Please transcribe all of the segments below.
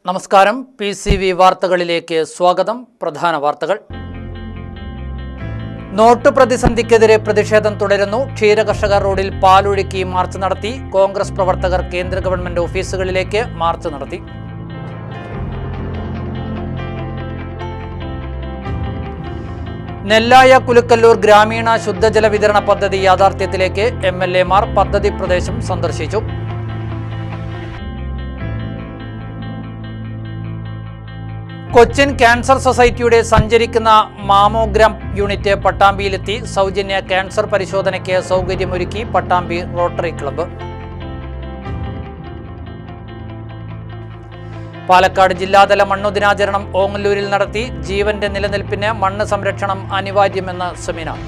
നമസ്കാരം P C V വാർത്തകളിലേക്ക് സ്വാഗതം പ്രധാന വാർത്തകൾ നോട്ട് പ്രതിസന്ധിക്കെതിരെ പ്രതിഷേധം തുടരുന്നു ക്ഷീരകർഷകർ റോഡിൽ പാലൊഴുക്കി മാർച്ച് നടത്തി കോൺഗ്രസ് പ്രവർത്തകർ കേന്ദ്ര ഗവൺമെന്റ് ഓഫീസുകളിലേക്ക് മാർച്ച് നടത്തി നെല്ലായ കുലുക്കല്ലൂർ ഗ്രാമീണ ശുദ്ധജല വിതരണ പദ്ധതി യാഥാർത്ഥ്യത്തിലേക്ക് എം എൽ എമാർ പദ്ധതി പ്രദേശം സന്ദർശിച്ചു കൊച്ചിൻ ക്യാൻസർ സൊസൈറ്റിയുടെ സഞ്ചരിക്കുന്ന മാമോഗ്രാം യൂണിറ്റ് പട്ടാമ്പിയിലെത്തി സൗജന്യ ക്യാൻസർ പരിശോധനയ്ക്ക് സൗകര്യമൊരുക്കി പട്ടാമ്പി റോട്ടറി ക്ലബ്ബ് പാലക്കാട് ജില്ലാതല മണ്ണു ദിനാചരണം ഓങ്ങല്ലൂരിൽ നടത്തി ജീവന്റെ നിലനിൽപ്പിന് മണ്ണ് സംരക്ഷണം അനിവാര്യമെന്ന് സെമിനാർ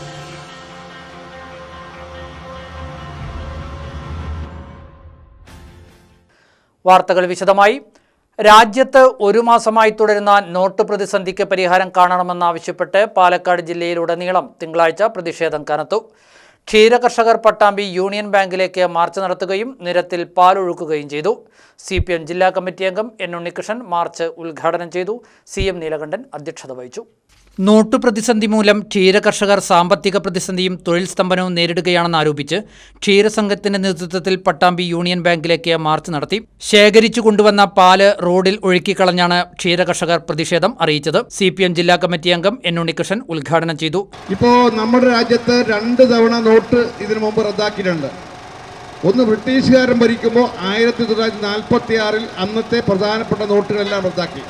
വാർത്തകൾ വിശദമായി രാജ്യത്ത് ഒരു മാസമായി തുടരുന്ന നോട്ട് പ്രതിസന്ധിക്ക് പരിഹാരം കാണണമെന്നാവശ്യപ്പെട്ട് പാലക്കാട് ജില്ലയിലുടനീളം തിങ്കളാഴ്ച പ്രതിഷേധം കനത്തു ക്ഷീരകർഷകർ പട്ടാമ്പി യൂണിയൻ ബാങ്കിലേക്ക് മാർച്ച് നടത്തുകയും നിരത്തിൽ പാലൊഴുക്കുകയും ചെയ്തു സി പി എം ജില്ലാ കമ്മിറ്റി അംഗം എൻ ഉണ്ണികൃഷ്ണൻ മാർച്ച് ഉദ്ഘാടനം ചെയ്തു സി എം നീലകണ്ഠൻ അധ്യക്ഷത വഹിച്ചു നോട്ട് പ്രതിസന്ധി മൂലം ക്ഷീരകർഷകർ സാമ്പത്തിക പ്രതിസന്ധിയും തൊഴിൽ സ്തംഭനവും നേരിടുകയാണെന്ന് ആരോപിച്ച് ക്ഷീരസംഘത്തിന്റെ നേതൃത്വത്തിൽ പട്ടാമ്പി യൂണിയൻ ബാങ്കിലേക്ക് മാർച്ച് നടത്തി ശേഖരിച്ചു കൊണ്ടുവന്ന പാല് റോഡിൽ ഒഴുക്കിക്കളഞ്ഞാണ് ക്ഷീരകർഷകർ പ്രതിഷേധം അറിയിച്ചത് സി ജില്ലാ കമ്മിറ്റി അംഗം എൻ ഉണ്ണികൃഷ്ണൻ ഉദ്ഘാടനം ചെയ്തു ഇപ്പോൾ നമ്മുടെ രാജ്യത്ത് രണ്ട് തവണ നോട്ട് ഇതിനു മുമ്പ് റദ്ദാക്കിയിട്ടുണ്ട് ഒന്ന് ബ്രിട്ടീഷുകാരൻ ഭരിക്കുമ്പോൾ ആയിരത്തി തൊള്ളായിരത്തി നാൽപ്പത്തി ആറിൽ അന്നത്തെ പ്രധാനപ്പെട്ട നോട്ടുകളെല്ലാം റദ്ദാക്കി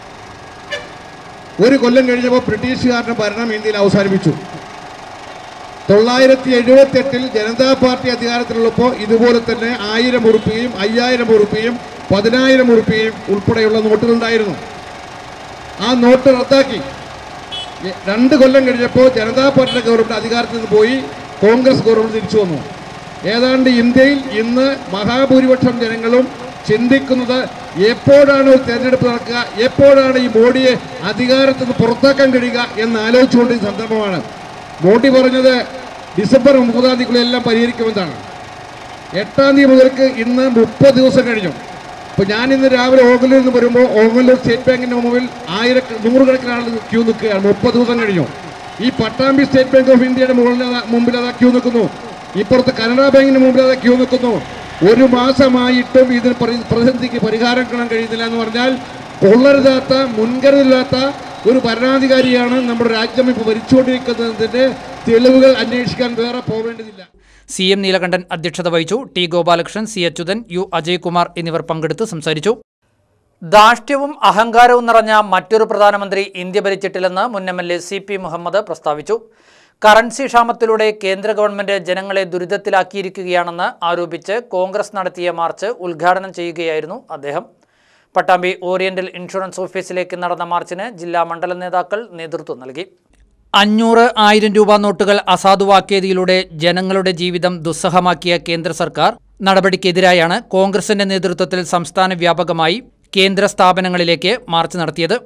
ഒരു കൊല്ലം കഴിഞ്ഞപ്പോൾ ബ്രിട്ടീഷുകാരുടെ ഭരണം ഇന്ത്യയിൽ അവസാനിപ്പിച്ചു തൊള്ളായിരത്തി എഴുപത്തി എട്ടിൽ ജനതാ പാർട്ടി അധികാരത്തിലുള്ളപ്പോൾ ഇതുപോലെ തന്നെ ആയിരം ഉറുപ്പിയും അയ്യായിരം ഉറുപ്പിയും പതിനായിരം ഉറുപ്പിയും ഉൾപ്പെടെയുള്ള നോട്ടുകളുണ്ടായിരുന്നു ആ നോട്ട് റദ്ദാക്കി എ- രണ്ട് കൊല്ലം കഴിഞ്ഞപ്പോൾ ജനതാ പാർട്ടിയുടെ ഗവൺമെന്റ് അധികാരത്തിൽ നിന്ന് പോയി കോൺഗ്രസ് ഗവൺമെന്റ് തിരിച്ചു വന്നു ഏതാണ്ട് ഇന്ത്യയിൽ ഇന്ന് മഹാഭൂരിപക്ഷം ജനങ്ങളും ചിന്തിക്കുന്നത് എപ്പോഴാണ് ഒരു തെരഞ്ഞെടുപ്പ് നടക്കുക എപ്പോഴാണ് ഈ മോഡിയെ അധികാരത്തിൽ നിന്ന് പുറത്താക്കാൻ കഴിയുക എന്ന് ആലോചിച്ചുകൊണ്ട് ഈ സന്ദർഭമാണ് മോഡി പറഞ്ഞത് ഡിസംബർ മുപ്പതാം തീയതിക്കുള്ളിൽ എല്ലാം പരിഹരിക്കുമെന്നാണ് എട്ടാം തീയതി മുതൽക്ക് ഇന്ന് മുപ്പത് ദിവസം കഴിഞ്ഞു അപ്പോൾ ഞാൻ ഇന്ന് രാവിലെ ഓങ്ങല്ലൂരിൽ നിന്ന് വരുമ്പോൾ ഓങ്ങല്ലൂർ സ്റ്റേറ്റ് ബാങ്കിന്റെ മുമ്പിൽ ആയിര നൂറുകണക്കിന് ആളുകൾ ക്യൂ നിൽക്കുകയാണ് മുപ്പത് ദിവസം കഴിഞ്ഞു ഈ പട്ടാമ്പി സ്റ്റേറ്റ് ബാങ്ക് ഓഫ് ഇന്ത്യയുടെ മുകളിൽ അതാ മുമ്പിൽ അതാ ക്യൂ നിൽക്കുന്നു ഇപ്പുറത്ത് കനറ ബാങ്കിന് മുമ്പിൽ അതാ ക്യൂ നിൽക്കുന്നു ഒരു മാസമായിട്ടും ഇതിന് പരി- പ്രതിസന്ധിക്ക് പരിഹാരം കാണാൻ കഴിയുന്നില്ല എന്ന് പറഞ്ഞാൽ കൊള്ളരുതാത്ത മുൻകരുതലില്ലാത്ത ഒരു ഭരണാധികാരിയാണ് നമ്മുടെ രാജ്യം ഇപ്പോൾ ഭരിച്ചുകൊണ്ടിരിക്കുന്നതിന്റെ തെളിവുകൾ അന്വേഷിക്കാൻ വേറെ പോവേണ്ടതില്ല സി എം നീലകണ്ഠൻ അധ്യക്ഷത വഹിച്ചു T Gopalakrishnan C Achuthan U Ajaykumar എന്നിവർ പങ്കെടുത്ത് സംസാരിച്ചു ധാർഷ്ട്യവും അഹങ്കാരവും നിറഞ്ഞ മറ്റൊരു പ്രധാനമന്ത്രി ഇന്ത്യ ഭരിച്ചിട്ടില്ലെന്ന് മുൻ M L A C P Muhammad പ്രസ്താവിച്ചു കറൻസി ക്ഷാമത്തിലൂടെ കേന്ദ്ര ഗവൺമെന്റ് ജനങ്ങളെ ദുരിതത്തിലാക്കിയിരിക്കുകയാണെന്ന് ആരോപിച്ച് കോൺഗ്രസ് നടത്തിയ മാർച്ച് ഉദ്ഘാടനം ചെയ്യുകയായിരുന്നു അദ്ദേഹം പട്ടാമ്പി ഓറിയന്റൽ ഇൻഷുറൻസ് ഓഫീസിലേക്ക് നടന്ന മാർച്ചിന് ജില്ലാ മണ്ഡലം നേതാക്കൾ നേതൃത്വം നൽകി അഞ്ഞൂറ് ആയിരം രൂപ നോട്ടുകൾ അസാധുവാക്കിയതിലൂടെ ജനങ്ങളുടെ ജീവിതം ദുസ്സഹമാക്കിയ കേന്ദ്ര സർക്കാർ നടപടിക്കെതിരായാണ് കോൺഗ്രസിന്റെ നേതൃത്വത്തിൽ സംസ്ഥാന വ്യാപകമായി കേന്ദ്ര സ്ഥാപനങ്ങളിലേക്ക് മാർച്ച് നടത്തിയത്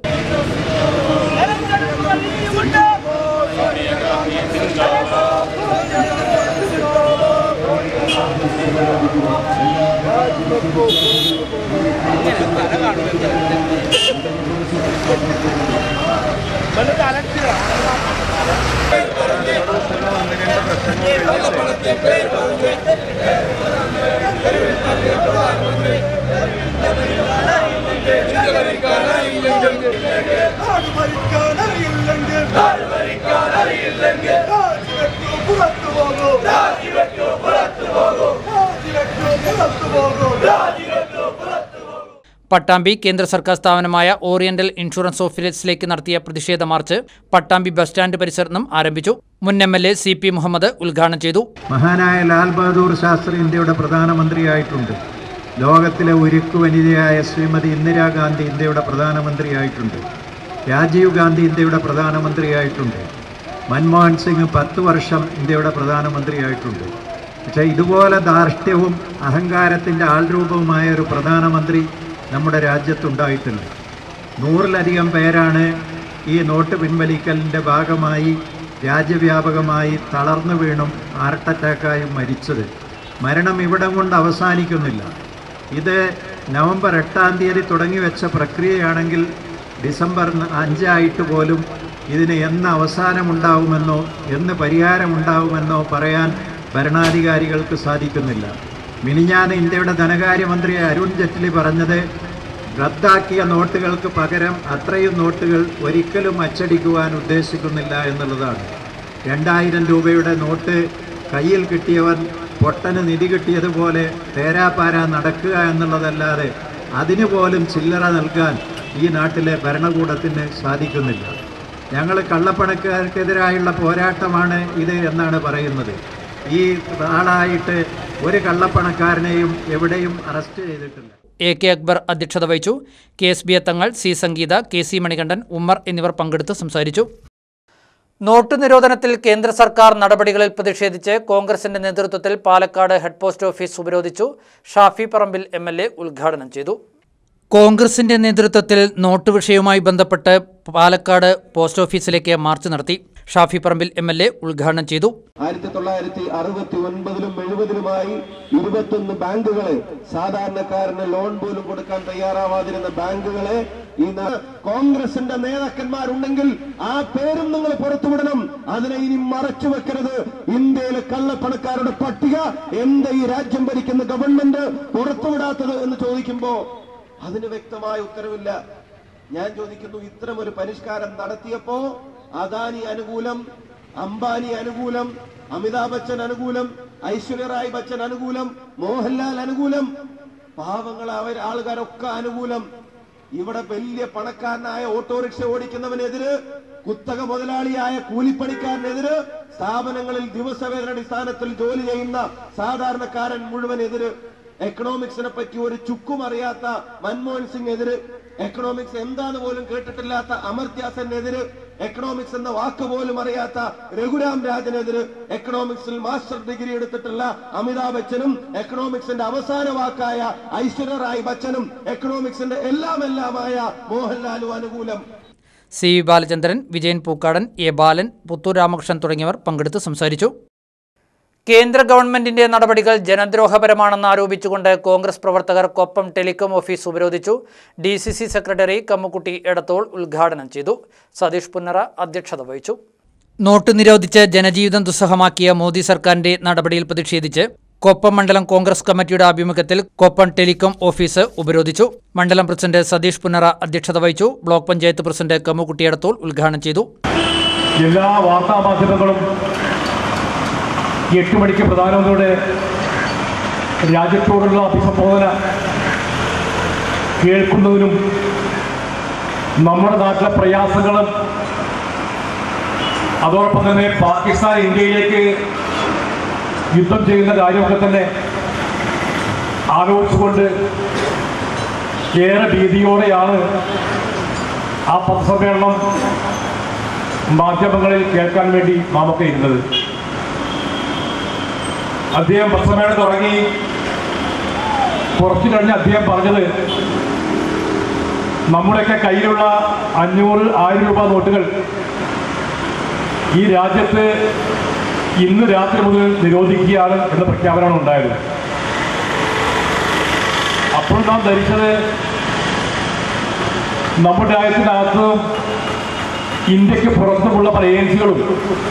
ഭരിക്കാനറിയില്ലെങ്കിൽ ഭരിക്കാനറിയില്ലെങ്കിൽ രാജിവെക്കൂ പുറത്തു പോകൂ രാജിവെക്കൂ പുറത്തു പോകൂ രാജിവെക്കൂ പുറത്തു പോകൂ രാജിവെക്കൂ പുറത്തു പോകൂ പട്ടാമ്പി കേന്ദ്ര സർക്കാർ സ്ഥാപനമായ ഓറിയന്റൽ ഇൻഷുറൻസ് ഓഫീസിലേക്ക് നടത്തിയ പ്രതിഷേധ മാർച്ച് പട്ടാമ്പി ബസ് സ്റ്റാൻഡ് പരിസരത്ത് നിന്നും ആരംഭിച്ചു മുൻ M L A C P Muhammad ഉദ്ഘാടനം ചെയ്തു മഹാനായ ലാൽ ബഹദൂർ ശാസ്ത്രി ഇന്ത്യയുടെ പ്രധാനമന്ത്രിയായിട്ടുണ്ട് ലോകത്തിലെ ഉരുക്കു വനിതയായ ശ്രീമതി ഇന്ദിരാഗാന്ധി ഇന്ത്യയുടെ പ്രധാനമന്ത്രിയായിട്ടുണ്ട് രാജീവ് ഗാന്ധി ഇന്ത്യയുടെ പ്രധാനമന്ത്രിയായിട്ടുണ്ട് മൻമോഹൻ സിംഗ് പത്ത് വർഷം ഇന്ത്യയുടെ പ്രധാനമന്ത്രിയായിട്ടുണ്ട് പക്ഷേ ഇതുപോലെ ധാർഷ്ട്യവും അഹങ്കാരത്തിൻ്റെ ആൾരൂപവുമായ ഒരു പ്രധാനമന്ത്രി നമ്മുടെ രാജ്യത്തുണ്ടായിട്ടില്ല നൂറിലധികം പേരാണ് ഈ നോട്ട് പിൻവലിക്കലിൻ്റെ ഭാഗമായി രാജ്യവ്യാപകമായി തളർന്നു വീണും ഹാർട്ട് അറ്റാക്കായും മരിച്ചത് മരണം ഇവിടം കൊണ്ട് അവസാനിക്കുന്നില്ല ഇത് നവംബർ എട്ടാം തീയതി തുടങ്ങി വെച്ച പ്രക്രിയയാണെങ്കിൽ ഡിസംബർ ന- അഞ്ചായിട്ട് പോലും ഇതിന് എന്ന് അവസാനമുണ്ടാവുമെന്നോ എന്ന് പരിഹാരമുണ്ടാവുമെന്നോ പറയാൻ ഭരണാധികാരികൾക്ക് സാധിക്കുന്നില്ല മിനിഞ്ഞാന്ന് ഇന്ത്യയുടെ ധനകാര്യമന്ത്രി അരുൺ ജെറ്റ്ലി പറഞ്ഞത് റദ്ദാക്കിയ നോട്ടുകൾക്ക് പകരം അത്രയും നോട്ടുകൾ ഒരിക്കലും അച്ചടിക്കുവാൻ ഉദ്ദേശിക്കുന്നില്ല എന്നുള്ളതാണ് രണ്ടായിരം രൂപയുടെ നോട്ട് കയ്യിൽ കിട്ടിയവൻ പൊട്ടന് നിധി കിട്ടിയതുപോലെ തേരാപ്പാര നടക്കുക എന്നുള്ളതല്ലാതെ അതിനു പോലും ചില്ലറ നൽകാൻ ഈ നാട്ടിലെ ഭരണകൂടത്തിന് സാധിക്കുന്നില്ല ഞങ്ങൾ കള്ളപ്പണക്കാർക്കെതിരായുള്ള പോരാട്ടമാണ് ഇത് എന്നാണ് പറയുന്നത് ഈ നാളായിട്ട് ഒരു കള്ളപ്പണക്കാരനെയും എവിടെയും അറസ്റ്റ് ചെയ്തിട്ടില്ല എ കെ അക്ബർ അധ്യക്ഷത വഹിച്ചു K S B Thangal C Sangeetha K C Manikandan Ummer എന്നിവർ പങ്കെടുത്ത് സംസാരിച്ചു നോട്ട് നിരോധനത്തിൽ കേന്ദ്ര സർക്കാർ നടപടികളിൽ പ്രതിഷേധിച്ച് കോൺഗ്രസിന്റെ നേതൃത്വത്തിൽ പാലക്കാട് ഹെഡ് പോസ്റ്റ് ഓഫീസ് ഉപരോധിച്ചു Shafi Parambil M L A ഉദ്ഘാടനം ചെയ്തു കോൺഗ്രസിന്റെ നേതൃത്വത്തിൽ നോട്ട് വിഷയവുമായി ബന്ധപ്പെട്ട് പാലക്കാട് പോസ്റ്റ് ഓഫീസിലേക്ക് മാർച്ച് നടത്തി Shafi Parambil M L A ഉദ്ഘാടനം ചെയ്തു ആയിരത്തി തൊള്ളായിരത്തി അറുപത്തി ഒൻപതിലും എഴുപതിലുമായി ഇരുപത്തൊന്ന് ബാങ്കുകളെ സാധാരണക്കാരന് ലോൺ പോലും കൊടുക്കാൻ തയ്യാറാവാതിരുന്ന ബാങ്കുകളെ ഈ നാ- കോൺഗ്രസിന്റെ നേതാക്കന്മാരുണ്ടെങ്കിൽ ആ പേരും നിങ്ങൾ പുറത്തുവിടണം അതിനെ ഇനി മറച്ചു വെക്കരുത് ഇന്ത്യയിലെ കള്ളപ്പണക്കാരുടെ പട്ടിക എന്താ ഈ രാജ്യം ഭരിക്കുന്ന ഗവൺമെന്റ് പുറത്തുവിടാത്തത് എന്ന് ചോദിക്കുമ്പോ അതിന് വ്യക്തമായ ഉത്തരവില്ല ഞാൻ ചോദിക്കുന്നു ഇത്തരം ഒരു പരിഷ്കാരം നടത്തിയപ്പോ അദാനി അനുകൂലം അംബാനി അനുകൂലം അമിതാഭ് ബച്ചൻ അനുകൂലം ഐശ്വര്യ റായ് ബച്ചൻ അനുകൂലം മോഹൻലാൽ അനുകൂലം പാവങ്ങൾ അവർ ആൾക്കാരൊക്കെ അനുകൂലം ഇവിടെ വലിയ പണക്കാരനായ ഓട്ടോറിക്ഷ ഓടിക്കുന്നവനെതിര് കുത്തക മുതലാളിയായ കൂലിപ്പണിക്കാരനെതിര് സ്ഥാപനങ്ങളിൽ ദിവസവേതന അടിസ്ഥാനത്തിൽ ജോലി ചെയ്യുന്ന സാധാരണക്കാരൻ മുഴുവൻ എതിര് എക്കണോമിക്സിനെ പറ്റി ഒരു ചുക്കും അറിയാത്ത മൻമോഹൻ സിംഗ് എതിര് എക്കണോമിക്സ് എന്താന്ന് പോലും കേട്ടിട്ടില്ലാത്ത അമർത്യാസനെതിര് എക്കണോമിക്സ് എന്ന വാക്ക് പോലും അറിയാത്ത രഘുരാം രാജനെതിര് എക്കണോമിക്സിൽ മാസ്റ്റർ ഡിഗ്രി എടുത്തിട്ടുള്ള അമിതാഭ് ബച്ചനും എക്കണോമിക്സിന്റെ അവസാന വാക്കായ ഐശ്വര്യ റായ് ബച്ചനും എക്കണോമിക്സിന്റെ എല്ലാം എല്ലാമായ മോഹൻലാലും അനുകൂലം C V Balachandran Vijayan Pookkadan A Balan Puthur Ramakrishnan തുടങ്ങിയവർ പങ്കെടുത്ത് സംസാരിച്ചു കേന്ദ്ര ഗവൺമെന്റിന്റെ നടപടികൾ ജനദ്രോഹപരമാണെന്ന് ആരോപിച്ചുകൊണ്ട് കോൺഗ്രസ് പ്രവർത്തകർ കൊപ്പം ടെലികോം ഓഫീസ് ഉപരോധിച്ചു D C C secretary Kammukutty Edathol ഉദ്ഘാടനം ചെയ്തു സതീഷ് പുന്നറ അധ്യക്ഷത വഹിച്ചു നോട്ട് നിരോധിച്ച് ജനജീവിതം ദുസ്സഹമാക്കിയ മോദി സർക്കാരിന്റെ നടപടിയിൽ പ്രതിഷേധിച്ച് കൊപ്പം മണ്ഡലം കോൺഗ്രസ് കമ്മിറ്റിയുടെ ആഭിമുഖ്യത്തിൽ കൊപ്പം ടെലികോം ഓഫീസ് ഉപരോധിച്ചു മണ്ഡലം പ്രസിഡന്റ് സതീഷ് പുന്നറ അധ്യക്ഷത വഹിച്ചു ബ്ലോക്ക് പഞ്ചായത്ത് പ്രസിഡന്റ് കമ്മുക്കുട്ടി എടത്തോൾ ഉദ്ഘാടനം ചെയ്തു എല്ലാ വാർത്താമാധ്യമങ്ങളും എട്ട് മണിക്ക് പ്രധാനമന്ത്രിയുടെ രാജ്യത്തോടുള്ള അഭിസംബോധന കേൾക്കുന്നതിനും നമ്മുടെ നാട്ടിലെ പ്രയാസങ്ങളും അതോടൊപ്പം തന്നെ പാകിസ്ഥാൻ ഇന്ത്യയിലേക്ക് യുദ്ധം ചെയ്യുന്ന കാര്യമൊക്കെ തന്നെ ആലോചിച്ചുകൊണ്ട് ഏറെ ഭീതിയോടെയാണ് ആ പത്രസമ്മേളനം മാധ്യമങ്ങളിൽ കേൾക്കാൻ വേണ്ടി നാമൊക്കെ ഇരുന്നത് അദ്ദേഹം പത്രസമ്മേളനം തുടങ്ങി കുറച്ചു കഴിഞ്ഞ് അദ്ദേഹം പറഞ്ഞത് നമ്മുടെയൊക്കെ കയ്യിലുള്ള അഞ്ഞൂറ് ആയിരം രൂപ നോട്ടുകൾ ഈ രാജ്യത്ത് ഇന്ന് രാത്രി മുതൽ നിരോധിക്കുകയാണ് എന്ന പ്രഖ്യാപനമാണ് ഉണ്ടായത് അപ്പോൾ നാം ധരിച്ചത് നമ്മുടെ രാജ്യത്തിനകത്തും ഇന്ത്യക്ക് പുറത്തുമുള്ള പല ഏജൻസികളും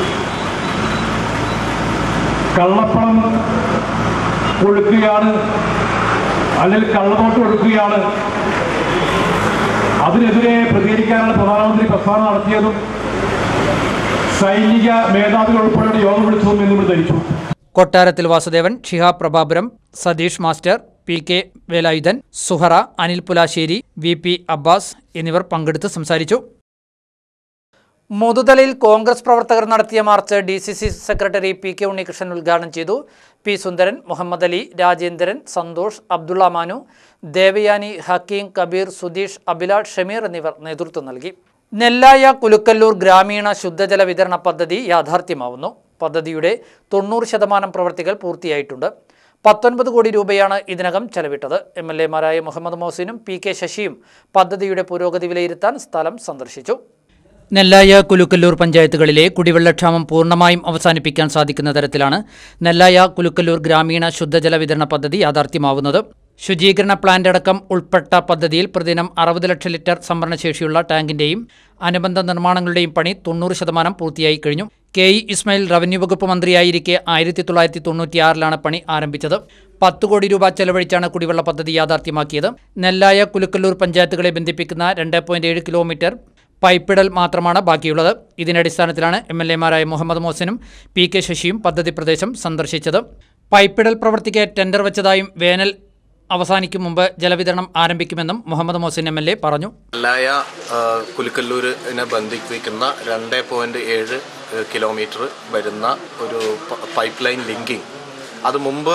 കള്ളപ്പണം ഒഴുക്കുകയാണ് അല്ലെങ്കിൽ കള്ളനോട്ട് ഒഴുക്കുകയാണ് അതിനെതിരെ പ്രതികരിക്കാനുള്ള പ്രധാനമന്ത്രി പ്രസ്താവന നടത്തിയതും സൈനിക മേധാവികൾ ഉൾപ്പെടെയുള്ള യോഗം വിളിച്ചതും എന്നിവർ ധരിച്ചു കൊട്ടാരത്തിൽ Vasudevan Shihab Prabhapuram Satheesh master P K Velayudhan Suhara Anil Pulasseri V P Abbas എന്നിവർ പങ്കെടുത്ത് സംസാരിച്ചു മുതുതലയിൽ കോൺഗ്രസ് പ്രവർത്തകർ നടത്തിയ march D C C secretary P K Unnikrishnan ഉദ്ഘാടനം ചെയ്തു പി സുന്ദരൻ മുഹമ്മദ് അലി രാജേന്ദ്രൻ സന്തോഷ് അബ്ദുള്ള മാനു ദേവയാനി ഹക്കീം കബീർ സുധീഷ് അബിലാൽ ഷമീർ എന്നിവർ നേതൃത്വം നൽകി നെല്ലായ കുലുക്കല്ലൂർ ഗ്രാമീണ ശുദ്ധജല വിതരണ പദ്ധതി യാഥാർത്ഥ്യമാവുന്നു പദ്ധതിയുടെ തൊണ്ണൂറ് ശതമാനം പ്രവൃത്തികൾ പൂർത്തിയായിട്ടുണ്ട് പത്തൊൻപത് കോടി രൂപയാണ് ഇതിനകം ചെലവിട്ടത് എം എൽ എമാരായ മുഹമ്മദ് മോസിനും പി കെ ശശിയും പദ്ധതിയുടെ പുരോഗതി വിലയിരുത്താൻ സ്ഥലം സന്ദർശിച്ചു നെല്ലായ കുലുക്കല്ലൂർ പഞ്ചായത്തുകളിലെ കുടിവെള്ളക്ഷാമം പൂർണ്ണമായും അവസാനിപ്പിക്കാൻ സാധിക്കുന്ന തരത്തിലാണ് നെല്ലായ കുലുക്കല്ലൂർ ഗ്രാമീണ ശുദ്ധജല വിതരണ പദ്ധതി യാഥാർത്ഥ്യമാവുന്നത് ശുചീകരണ പ്ലാന്റ് അടക്കം ഉൾപ്പെട്ട പദ്ധതിയിൽ പ്രതിദിനം അറുപത് ലക്ഷം ലിറ്റർ സംഭരണശേഷിയുള്ള ടാങ്കിന്റെയും അനുബന്ധ നിർമ്മാണങ്ങളുടെയും പണി തൊണ്ണൂറ് ശതമാനം പൂർത്തിയായി കഴിഞ്ഞു കെ ഇ ഇസ്മായിൽ റവന്യൂ വകുപ്പ് മന്ത്രിയായിരിക്കെ ആയിരത്തി തൊള്ളായിരത്തി തൊണ്ണൂറ്റിയാറിലാണ് പണി ആരംഭിച്ചത് പത്ത് കോടി രൂപ ചെലവഴിച്ചാണ് കുടിവെള്ള പദ്ധതി യാഥാർത്ഥ്യമാക്കിയത് നെല്ലായ കുലുക്കല്ലൂർ പഞ്ചായത്തുകളെ ബന്ധിപ്പിക്കുന്ന രണ്ട് പോയിന്റ് ഏഴ് കിലോമീറ്റർ പൈപ്പിടൽ മാത്രമാണ് ബാക്കിയുള്ളത് ഇതിന്റെ അടിസ്ഥാനത്തിലാണ് എം എൽ എമാരായ മുഹമ്മദ് മോഹസിനും പി കെ ശശിയും പദ്ധതി പ്രദേശം സന്ദർശിച്ചത് പൈപ്പിടൽ പ്രവൃത്തിക്ക് ടെൻഡർ വെച്ചതായും വേനൽ അവസാനിക്കും മുമ്പ് ജലവിതരണം ആരംഭിക്കുമെന്നും Muhammad Mohsin M L A പറഞ്ഞു ലായ കുലുക്കല്ലൂരിനെ ബന്ധിപ്പിക്കുന്ന രണ്ട് പോയിന്റ് ഏഴ് കിലോമീറ്റർ വരുന്ന ഒരു പ- പൈപ്പ് ലൈൻ ലിങ്കിങ് അത് മുമ്പ്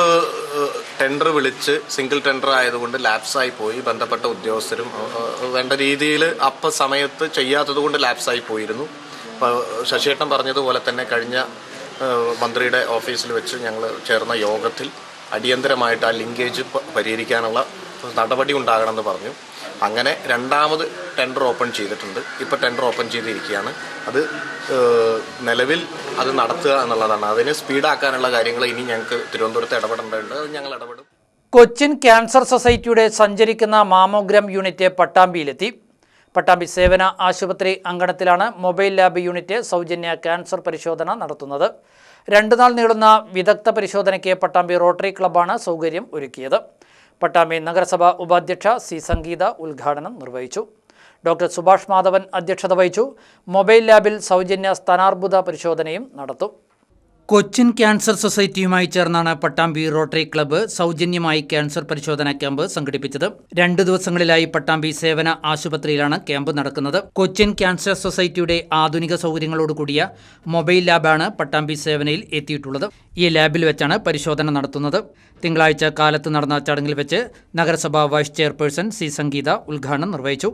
ടെൻഡർ വിളിച്ച് സിംഗിൾ ടെൻഡർ ആയതുകൊണ്ട് ലാപ്സായി പോയി ബന്ധപ്പെട്ട ഉദ്യോഗസ്ഥരും ഏഹ്, ഏഹ്, വേണ്ട രീതിയിൽ അപ്പ സമയത്ത് ചെയ്യാത്തത് കൊണ്ട് ലാപ്സായി പോയിരുന്നു അപ്പോൾ ശശിയേട്ടൻ പറഞ്ഞതുപോലെ തന്നെ കഴിഞ്ഞ ഏഹ്, മന്ത്രിയുടെ ഓഫീസിൽ വെച്ച് ഞങ്ങൾ ചേർന്ന യോഗത്തിൽ അടിയന്തരമായിട്ട് ആ ലിങ്കേജ് പ- പരിഹരിക്കാനുള്ള നടപടി ഉണ്ടാകണമെന്ന് പറഞ്ഞു അങ്ങനെ രണ്ടാമത് ടെൻഡർ ഓപ്പൺ ചെയ്തിട്ടുണ്ട് ഇപ്പോൾ ടെൻഡർ ഓപ്പൺ ചെയ്തിരിക്കുകയാണ് അത് ഏഹ്, നിലവിൽ അത് നടത്തുക എന്നുള്ളതാണ് അതിന് സ്പീഡാക്കാനുള്ള കാര്യങ്ങൾ ഇനി ഞങ്ങൾക്ക് തിരുവനന്തപുരത്ത് ഇടപെടേണ്ടതുണ്ട് അത് ഞങ്ങൾ ഇടപെടും കൊച്ചിൻ ക്യാൻസർ സൊസൈറ്റിയുടെ സഞ്ചരിക്കുന്ന മാമോഗ്രാം യൂണിറ്റ് പട്ടാമ്പിയിലെത്തി പട്ടാമ്പി സേവന ആശുപത്രി അങ്കണത്തിലാണ് മൊബൈൽ ലാബ് യൂണിറ്റ് സൗജന്യ ക്യാൻസർ പരിശോധന നടത്തുന്നത് രണ്ടു നാൾ നീളുന്ന വിദഗ്ധ പരിശോധനയ്ക്ക് പട്ടാമ്പി റോട്ടറി ക്ലബ്ബാണ് സൗകര്യം ഒരുക്കിയത് പട്ടാമ്പി നഗരസഭ ഉപാധ്യക്ഷ സി സംഗീത ഉദ്ഘാടനം നിർവഹിച്ചു ഡോക്ടർ സുഭാഷ് മാധവൻ അധ്യക്ഷത വഹിച്ചു മൊബൈൽ ലാബിൽ സൗജന്യ സ്ഥാനാർബുദ പരിശോധനയും നടത്തും കൊച്ചിൻ ക്യാൻസർ സൊസൈറ്റിയുമായി ചേർന്നാണ് പട്ടാമ്പി റോട്ടറി ക്ലബ്ബ് സൗജന്യമായി ക്യാൻസർ പരിശോധനാ ക്യാമ്പ് സംഘടിപ്പിച്ചത് രണ്ട് ദിവസങ്ങളിലായി പട്ടാമ്പി സേവന ആശുപത്രിയിലാണ് ക്യാമ്പ് നടക്കുന്നത് കൊച്ചിൻ ക്യാൻസർ സൊസൈറ്റിയുടെ ആധുനിക സൗകര്യങ്ങളോട് കൂടിയ മൊബൈൽ ലാബാണ് പട്ടാമ്പി സേവനയിൽ എത്തിയിട്ടുള്ളത് ഈ ലാബിൽ വെച്ചാണ് പരിശോധന നടത്തുന്നത് തിങ്കളാഴ്ച കാലത്ത് നടന്ന ചടങ്ങിൽ വെച്ച് നഗരസഭാ വൈസ് ചെയർപേഴ്സൺ സി സംഗീത ഉദ്ഘാടനം നിർവഹിച്ചു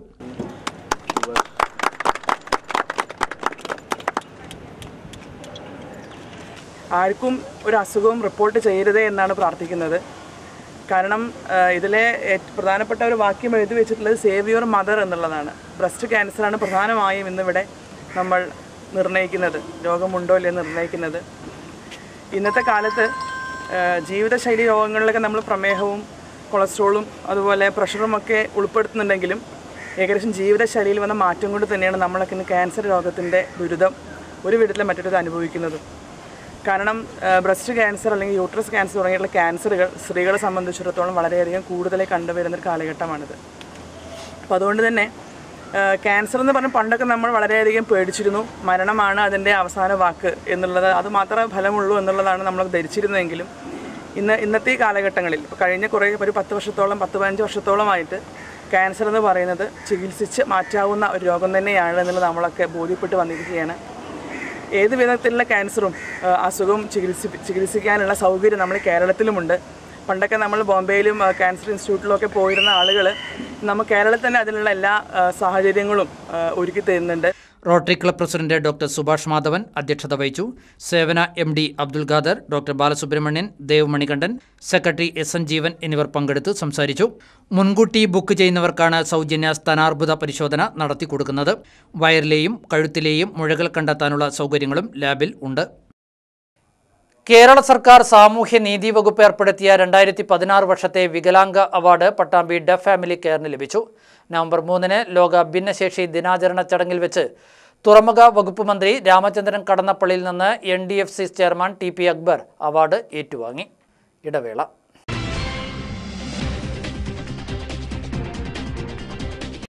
ആർക്കും ഒരു അസുഖവും റിപ്പോർട്ട് ചെയ്യരുതേ എന്നാണ് പ്രാർത്ഥിക്കുന്നത് കാരണം ആ, ഇതിലെ ഏറ്റവും പ്രധാനപ്പെട്ട ഒരു വാക്യം എഴുതി വെച്ചിട്ടുള്ളത് സേവ് യുവർ മദർ എന്നുള്ളതാണ് ബ്രസ്റ്റ് ക്യാൻസറാണ് പ്രധാനമായും ഇന്നിവിടെ നമ്മൾ നിർണ്ണയിക്കുന്നത് രോഗമുണ്ടോ ഇല്ലെന്ന് നിർണ്ണയിക്കുന്നത് ഇന്നത്തെ കാലത്ത് ആ, ജീവിതശൈലി രോഗങ്ങളിലൊക്കെ നമ്മൾ പ്രമേഹവും കൊളസ്ട്രോളും അതുപോലെ പ്രഷറും ഒക്കെ ഉൾപ്പെടുത്തുന്നുണ്ടെങ്കിലും ഏകദേശം ജീവിതശൈലിയിൽ വന്ന മാറ്റം കൊണ്ട് തന്നെയാണ് നമ്മളൊക്കെ ഇന്ന് ക്യാൻസർ രോഗത്തിൻ്റെ ദുരിതം ഒരു വിധത്തിലും മറ്റൊരു അനുഭവിക്കുന്നതും കാരണം ബ്രസ്റ്റ് ക്യാൻസർ അല്ലെങ്കിൽ യൂട്രസ് ക്യാൻസർ തുടങ്ങിയിട്ടുള്ള ക്യാൻസറുകൾ സ്ത്രീകളെ സംബന്ധിച്ചിടത്തോളം വളരെയധികം കൂടുതലായി കണ്ടുവരുന്നൊരു കാലഘട്ടമാണിത് അപ്പോൾ അതുകൊണ്ട് തന്നെ ക്യാൻസർ എന്ന് പറഞ്ഞ പണ്ടൊക്കെ നമ്മൾ വളരെയധികം പേടിച്ചിരുന്നു മരണമാണ് അതിൻ്റെ അവസാന വാക്ക് എന്നുള്ളത് അത് മാത്രമേ ഫലമുള്ളൂ എന്നുള്ളതാണ് നമ്മൾ ധരിച്ചിരുന്നതെങ്കിലും ഇന്ന് ഇന്നത്തെ ഈ കാലഘട്ടങ്ങളിൽ ഇപ്പോൾ കഴിഞ്ഞ കുറേ ഒരു പത്ത് വർഷത്തോളം പത്ത് പതിനഞ്ച് വർഷത്തോളമായിട്ട് ക്യാൻസർ എന്ന് പറയുന്നത് ചികിത്സിച്ച് മാറ്റാവുന്ന ഒരു രോഗം തന്നെയാണ് എന്നുള്ളത് നമ്മളൊക്കെ ബോധ്യപ്പെട്ട് വന്നിരിക്കുകയാണ് ഏത് വിധത്തിലുള്ള ക്യാൻസറും ആ, അസുഖവും ചികിത്സി ചികിത്സിക്കാനുള്ള സൗകര്യം നമ്മൾ കേരളത്തിലുമുണ്ട് പണ്ടൊക്കെ നമ്മൾ ബോംബെയിലും ആ, ക്യാൻസർ ഇൻസ്റ്റിറ്റ്യൂട്ടിലും ഒക്കെ പോയിരുന്ന ആളുകൾ നമ്മൾ കേരളത്തിൽ തന്നെ അതിനുള്ള എല്ലാ ആ, സാഹചര്യങ്ങളും ആ, ഒരുക്കി തരുന്നുണ്ട് rotary club president doctor Subhash Madhavan അധ്യക്ഷത വഹിച്ചു Sevana M D Abdul Khader doctor Balasubramanian Dev Manikandan secretary S N Jeevan എന്നിവർ പങ്കെടുത്ത് സംസാരിച്ചു മുൻകൂട്ടി ബുക്ക് ചെയ്യുന്നവർക്കാണ് സൗജന്യ സ്ഥാനാർബുദ പരിശോധന നടത്തി കൊടുക്കുന്നത് വയറിലെയും കഴുത്തിലെയും മുഴകൾ കണ്ടെത്താനുള്ള സൗകര്യങ്ങളും ലാബിൽ ഉണ്ട് കേരള സർക്കാർ സാമൂഹ്യ നീതി വകുപ്പ് ഏർപ്പെടുത്തിയ രണ്ടായിരത്തി പതിനാറ് വർഷത്തെ വികലാംഗ അവാർഡ് പട്ടാമ്പി ഡെഫ് ഫാമിലി കെയറിന് ലഭിച്ചു നവംബർ മൂന്നിന് ലോക ഭിന്നശേഷി ദിനാചരണ ചടങ്ങിൽ വെച്ച് തുറമുഖ വകുപ്പ് മന്ത്രി രാമചന്ദ്രൻ കടന്നപ്പള്ളിയിൽ നിന്ന് N D F C chairman T P Akbar award ഏറ്റുവാങ്ങി ഇടവേള